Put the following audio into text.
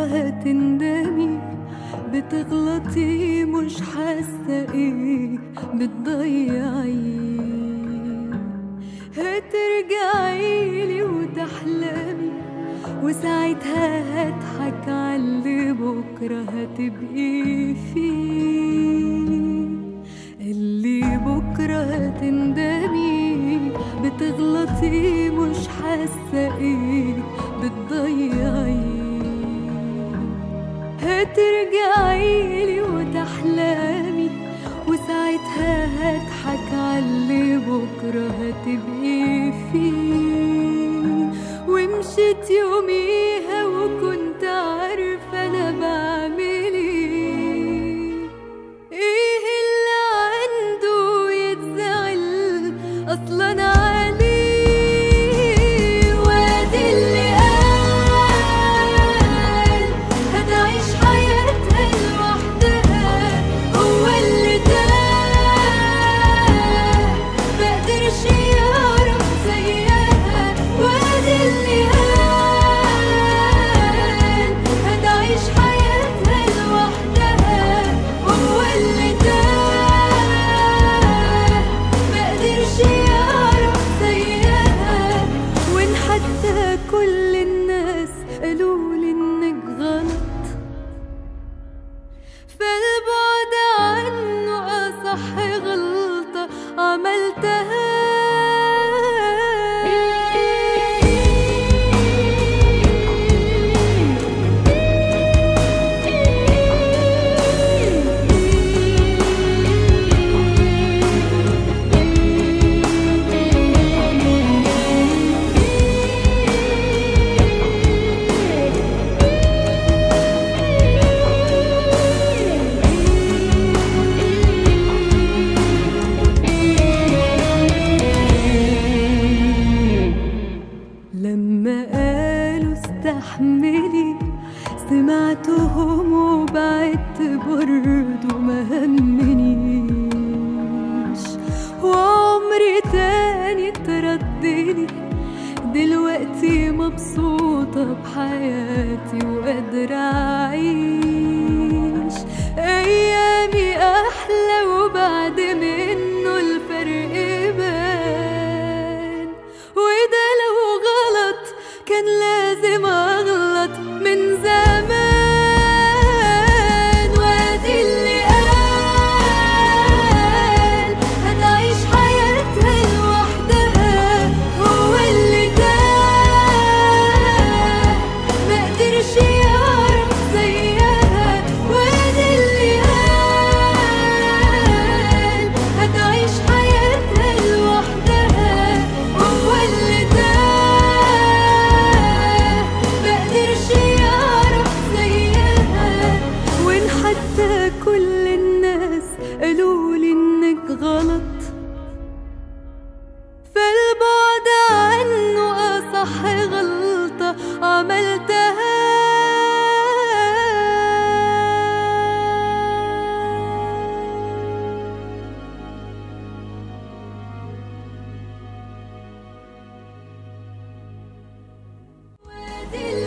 هتندمي بتغلطي مش حاسة ايه بتضيعي هترجعيلي وتحلمي وساعتها هضحك عاللي بكرة هتبقي فيه اللي بكرة هتندمي بتغلطي مش حاسة ايه بتضيعي هترجعيلي وتحلمي وساعتها هضحك عاللي بكرة هتبقي فيه ومشيت يوميها وكنت عارفة أنا بعمل ايه ايه اللي عنده يتزعل اصلا عليه وادي اللي قال هتعيش حياتها لوحدها هو اللي تاه مقدرش يعرف زيها وادي اللي قال هتعيش حياتها لوحدها هو اللي تاه مقدرش يعرف زيها وان حتى كل الناس قالولي انك غلط فالبعد عنه أصح غلطة لما قالوا استحملي سمعتهم وبعدت برضو ما همنيش وعمري تاني تردلي دلوقتي مبسوطة بحياتي وقادرة أعيش أيامي أحلى وبعد منه الفرق بان وده لو غلط كان لازم أغلط من زمان وادي اللي قال هتعيش حياتها لوحدها هو اللي تاه مقدرش يعرف زيها وادي اللي قال هتعيش حياتها لوحدها هو اللي تاه مقدرش يعرف زيها وان حتى كل الناس قالولي انك غلط فالبعد عنه أصح غلطة عملتها وادي